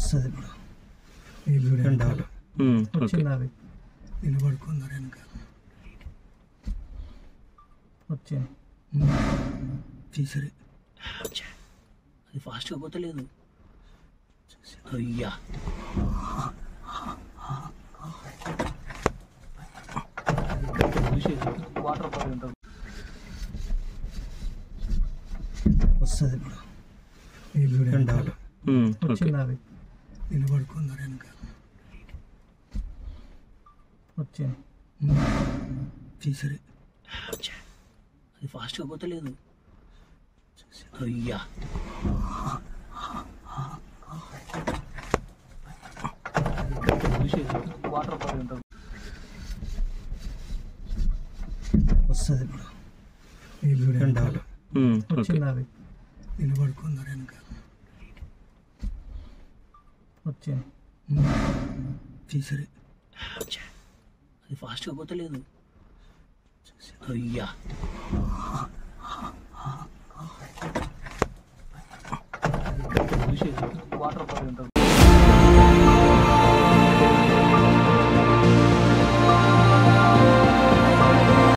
వస్తుంది ఇప్పుడు నీళ్ళు కూడా ఎండాలి ఓకే వచ్చింది అది నిలబడుకున్నారు వెనక వచ్చింది తీసరి అది ఫాస్ట్గా పోతలేదు అయ్యా వాటర్ పడి ఉంటుంది వస్తుంది ఇప్పుడు నీళ్ళు కూడా ఎండాలి వచ్చింది అది నిలబడుకున్నారు వెనక వచ్చింది తీసరి అది ఫాస్ట్గా పోతలేదు అయ్యా వాటర్ పడి ఉంటుంది వస్తుంది ఇప్పుడు నీళ్ళు కూడా ఎండాలి వచ్చింది అది నిలబడుకున్నారు వెనక వచ్చింది తీసరి అది ఫాస్ట్గా పోతలేదు అయ్యా